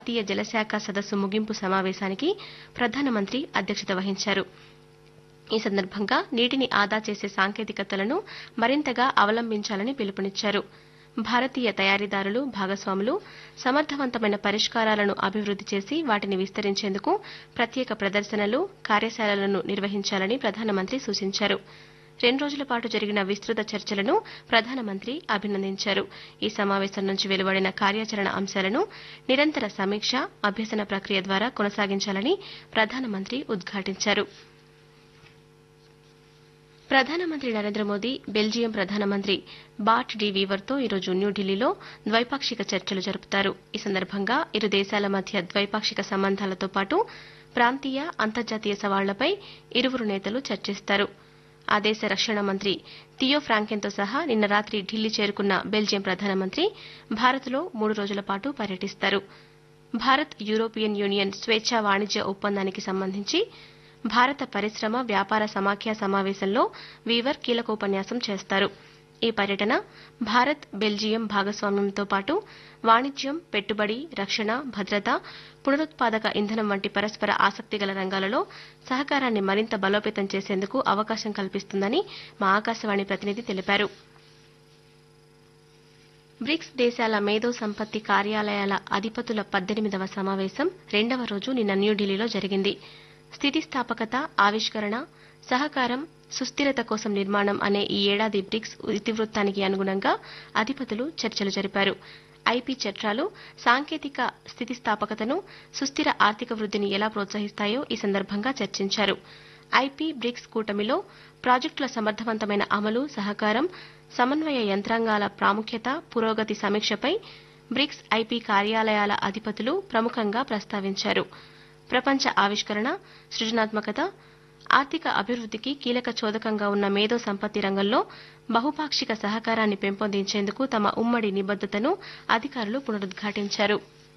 జాతీయ జలశాఖ సదస్సు ముగింపు సమావేశానికి ప్రధానమంత్రి అధ్యక్షత వహించారు ఈ సందర్భంగా నీటిని ఆదా చేసే సాంకేతికతలను మరింతగా అవలంబించాలని పిలుపునిచ్చారు భారతీయ తయారీదారులు భాగస్వాములు సమర్థవంతమైన పరిష్కారాలను అభివృద్ది చేసి వాటిని విస్తరించేందుకు ప్రత్యేక ప్రదర్శనలు కార్యశాలలను నిర్వహించాలని ప్రధానమంత్రి సూచించారు రెండు రోజుల పాటు జరిగిన విస్తృత చర్చలను ప్రధానమంత్రి అభినందించారు ఈ సమావేశం నుంచి వెలువడిన కార్యాచరణ అంశాలను నిరంతర సమీక్ష అభ్యసన ప్రక్రియ ద్వారా కొనసాగించాలని ప్రధానమంత్రి ఉద్ఘాటించారు ప్రధానమంత్రి నరేంద్ర మోదీ బెల్జియం ప్రధానమంత్రి బాట్ డి వీవర్తో ఈరోజు న్యూఢిల్లీలో ద్వైపాక్షిక చర్చలు జరుపుతారు ఈ సందర్భంగా ఇరు దేశాల మధ్య ద్వైపాక్షిక సంబంధాలతో పాటు ప్రాంతీయ అంతర్జాతీయ సవాళ్లపై ఇరువురు నేతలు చర్చిస్తారు ఆ దేశ రక్షణ మంత్రి థియో ఫ్రాంకెన్తో సహా నిన్న రాత్రి ఢిల్లీ చేరుకున్న బెల్జియం ప్రధానమంత్రి భారత్లో మూడు రోజుల పాటు పర్యటిస్తారు భారత్ యూరోపియన్ యూనియన్ స్వేచ్ఛా వాణిజ్య ఒప్పందానికి సంబంధించి భారత పరిశ్రమ వ్యాపార సమాఖ్య సమావేశంలో వీవర్ కీలకోపన్యాసం చేస్తారు ఈ పర్యటన భారత్ బెల్జియం భాగస్వామ్యంతో పాటు వాణిజ్యం పెట్టుబడి రక్షణ భద్రత పునరుత్పాదక ఇంధనం వంటి పరస్పర ఆసక్తిగల రంగాలలో సహకారాన్ని మరింత బలోపేతం చేసేందుకు అవకాశం కల్పిస్తుందని మా ఆకాశవాణి ప్రతినిధి తెలిపారు బ్రిక్స్ దేశాల మేధో సంపత్తి కార్యాలయాల అధిపతుల పద్దెనిమిదవ సమావేశం రెండవ రోజు నిన్న న్యూఢిల్లీలో జరిగింది స్థితిస్థాపకత ఆవిష్కరణ సహకారం సుస్థిరత కోసం నిర్మాణం అనే ఈ ఏడాది బ్రిక్స్ ఇతివృత్తానికి అనుగుణంగా అధిపతులు చర్చలు జరిపారు ఐపీ చట్టాలు సాంకేతిక స్థితిస్థాపకతను సుస్థిర ఆర్థిక వృద్ధిని ఎలా ప్రోత్సహిస్తాయో ఈ సందర్భంగా చర్చించారు ఐపీ బ్రిక్స్ కూటమిలో ప్రాజెక్టుల సమర్థవంతమైన అమలు సహకారం సమన్వయ యంత్రాంగాల ప్రాముఖ్యత పురోగతి సమీక్షపై బ్రిక్స్ ఐపీ కార్యాలయాల అధిపతులు ప్రముఖంగా ప్రస్తావించారు ప్రపంచ ఆవిష్కరణ సృజనాత్మకత ఆర్థిక అభివృద్ధికి కీలక చోదకంగా ఉన్న మేధో సంపత్తి రంగంలో బహుపాక్షిక సహకారాన్ని పెంపొందించేందుకు తమ ఉమ్మడి నిబద్దతను అధికారులు పునరుద్ఘాటించారు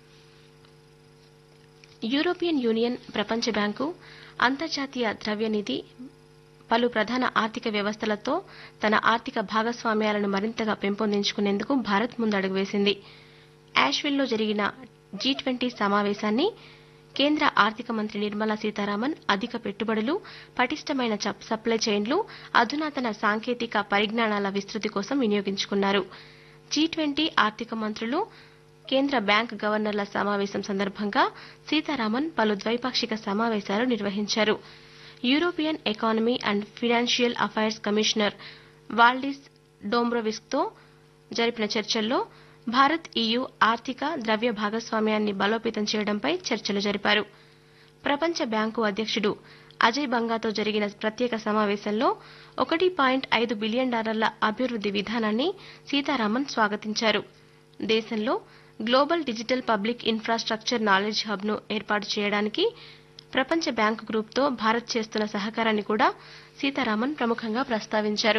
యూరోపియన్ యూనియన్ ప్రపంచ బ్యాంకు అంతర్జాతీయ ద్రవ్యనిధి పలు ప్రధాన ఆర్థిక వ్యవస్థలతో తన ఆర్థిక భాగస్వామ్యాలను మరింతగా పెంపొందించుకునేందుకు భారత్ ముందడుగు వేసింది యాష్విల్లో జరిగిన జీ ట్వంటీ సమావేశాన్ని కేంద్ర ఆర్థిక మంత్రి నిర్మలా సీతారామన్ అధిక పెట్టుబడులు పటిష్టమైన సప్లై చైన్లు అధునాతన సాంకేతిక పరిజ్ఞానాల విస్తృతి కోసం వినియోగించుకున్నారు జీ ట్వంటీ ఆర్థిక మంత్రులు కేంద్ర బ్యాంక్ గవర్నర్ల సమావేశం సందర్భంగా సీతారామన్ పలు ద్వైపాక్షిక సమావేశాలు నిర్వహించారు European economy and financial affairs commissioner Valdis డోంబ్రోవిస్క్తో జరిపిన చర్చల్లో భారత్ ఈయూ ఆర్థిక ద్రవ్య భాగస్వామ్యాన్ని బలోపేతం చేయడంపై చర్చలు జరిపారు ప్రపంచ బ్యాంకు అధ్యక్షుడు అజయ్ బంగాతో జరిగిన ప్రత్యేక సమావేశంలో ఒకటి పాయింట్ ఐదు బిలియన్ డాలర్ల అభివృద్ది విధానాన్ని సీతారామన్ స్వాగతించారు దేశంలో global digital public infrastructure knowledge హబ్ను ఏర్పాటు చేయడానికి ప్రపంచ బ్యాంకు గ్రూప్తో భారత్ చేస్తున్న సహకారాన్ని కూడా సీతారామన్ ప్రముఖంగా ప్రస్తావించారు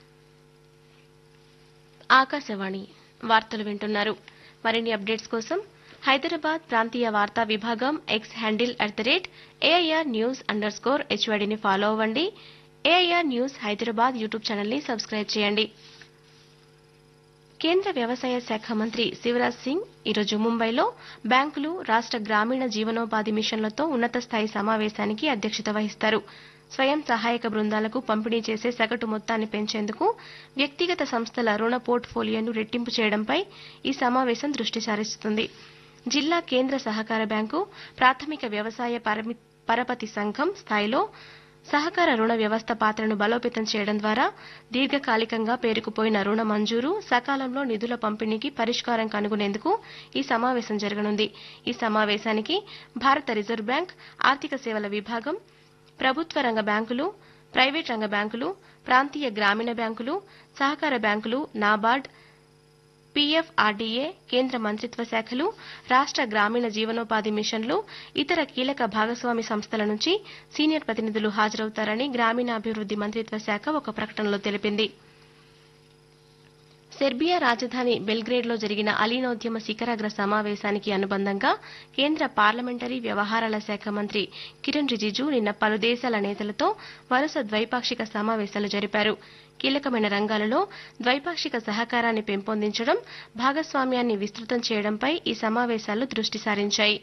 ఆకాశవాణి వార్తలు వింటున్నారు మరిన్ని అప్డేట్స్ కోసం హైదరాబాద్ ప్రాంతీయ వార్తా విభాగం X handle at the rate AIR news underscore హెచ్వైడిని ఫాలో అవ్వండి ఏఐఆర్ న్యూస్ హైదరాబాద్ యూట్యూబ్ ఛానల్ని సబ్స్క్రైబ్ చేయండి కేంద్ర వ్యవసాయ శాఖ మంత్రి శివరాజ్ సింగ్ ఈరోజు ముంబైలో బ్యాంకులు రాష్ట గ్రామీణ జీవనోపాధి మిషన్లతో ఉన్నత స్థాయి సమావేశానికి అధ్యక్షత వహిస్తారు స్వయం సహాయక బృందాలకు పంపిణీ చేసే సగటు మొత్తాన్ని పెంచేందుకు వ్యక్తిగత సంస్థల రుణ పోర్ట్ఫోలియోను రెట్టింపు చేయడంపై ఈ సమావేశం దృష్టి సారిస్తుంది జిల్లా కేంద్ర సహకార బ్యాంకు ప్రాథమిక వ్యవసాయ పరపతి సంఘం స్థాయిలో సహకార రుణ వ్యవస్థ పాత్రను బలోపేతం చేయడం ద్వారా దీర్ఘకాలికంగా పేరుకుపోయిన రుణ మంజూరు సకాలంలో నిధుల పంపిణీకి పరిష్కారం కనుగొనేందుకు ఈ సమావేశం జరగనుంది ఈ సమావేశానికి భారత రిజర్వ్ బ్యాంక్ ఆర్థిక సేవల విభాగం ప్రభుత్వ రంగ బ్యాంకులు ప్రైవేట్ రంగ బ్యాంకులు ప్రాంతీయ గ్రామీణ బ్యాంకులు సహకార బ్యాంకులు నాబార్డ్ పీఎఫ్ఆర్డీఏ కేంద్ర మంత్రిత్వ శాఖలు రాష్ట గ్రామీణ జీవనోపాధి మిషన్లు ఇతర కీలక భాగస్వామి సంస్థల నుంచి సీనియర్ ప్రతినిధులు హాజరవుతారని గ్రామీణాభివృద్ది మంత్రిత్వ శాఖ ఒక ప్రకటనలో తెలిపింది సెర్బియా రాజధాని బెల్గ్రేడ్లో జరిగిన అలీనోద్యమ శిఖరాగ్ర సమావేశానికి అనుబంధంగా కేంద్ర పార్లమెంటరీ వ్యవహారాల శాఖ మంత్రి కిరణ్ రిజిజు నిన్న పలు దేశాల నేతలతో వరుస ద్వైపాక్షిక సమావేశాలు జరిపారు కీలకమైన రంగాలలో ద్వైపాక్షిక సహకారాన్ని పెంపొందించడం భాగస్వామ్యాన్ని విస్తృతం చేయడంపై ఈ సమావేశాలు దృష్టి సారించాయి